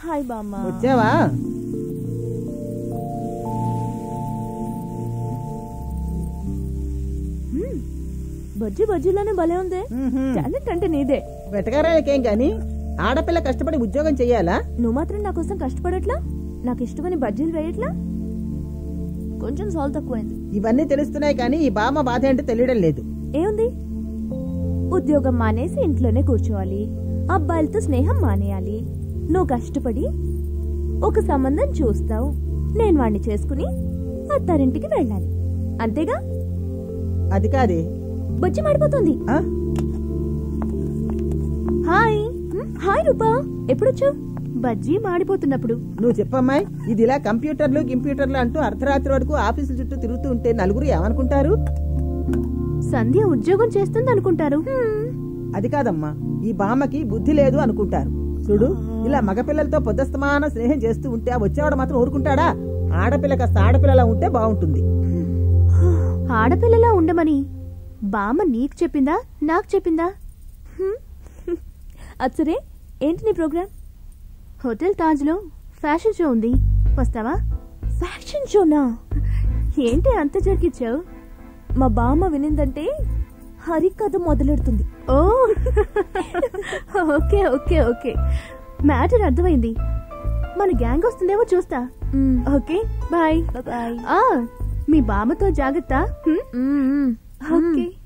Hi బామ్మ వచ్చావా మ్మ్. బజ్జి బజ్జీలోనే భలే ఉంది టాలెంట్ అంటే నీదే వెటకారాలకేం గాని ఆడపిల్ల కష్టపడి ఉద్యోగం చెయ్యాలా నువ్వు మాత్రం నా కోసం కష్టపడట్లా నాకు ఇష్టమని బజ్జీలు వేయట్లా కొంచెం సాల్ట్ తక్కువైంది ఇవన్నీ తెలుస్తున్నాయి కానీ ఈ బామ్మ బాధ ఏంటో తెలియడం లేదు ఏముంది ఉద్యోగం మానేసి ఇంట్లోనే కూర్చోవాలి అబ్బాయిలతో స్నేహం మానేయాలి నువ్వు కష్టపడి ఒక సంబంధం చూస్తావు నేను వాణ్ణి చేసుకుని అత్తారింటికి వెళ్ళాలి అంతేగా అది కాదే బొచ్చి మాడిపోతుంది ఆ? హాయ్ హ్మ్, హాయ్ రూపా ఎప్పుడొచ్చావు బజ్జీ మాడిపోతున్నప్పుడు నువ్వు చెప్పమ్మాయి ఇది ఇలా కంప్యూటర్లు కంప్యూటర్లు అంటూ అర్ధరాత్రి వరకు ఆఫీసుల చుట్టూ తిరుగుతూ ఉంటే నలుగురు ఏమనుకుంటారు సంధ్య ఉద్యోగం చేస్తుంది అనుకుంటారు అది కాదమ్మా ఈ బామ్మకి బుద్ధి లేదు అనుకుంటారు చూడు ఇలా మగపిల్లలతో పొద్దస్తమాన స్నేహం చేస్తూ ఉంటే ఆ వచ్చేవాడు మాత్రం ఊరుకుంటాడా ఆడపిల్ల కాస్త ఆడపిల్లలా ఉంటే బాగుంటుంది ఆడపిల్లలా ఉండమని బామ్మ నీకు చెప్పిందా నాకు చెప్పిందా హ్మ్. అచ్చరే ఏంటి నీ ప్రోగ్రామ్ హోటల్ తాజ్లో ఫ్యాషన్ షో ఉంది వస్తావా ఫ్యాషన్ షోనా ఏంటి అంత జరికిచ్చావు మా బామ్మ వినిందంటే హరికథ మొదలెడుతుంది ఓ ఓకే ఓకే ఓకే మ్యాటర్ అర్థమైంది మన గ్యాంగ్ వస్తుందేమో చూస్తా ఓకే బాయ్ బాయ్ ఆ మీ బామ్మతో జాగ్రత్త హ్మ్? ఓకే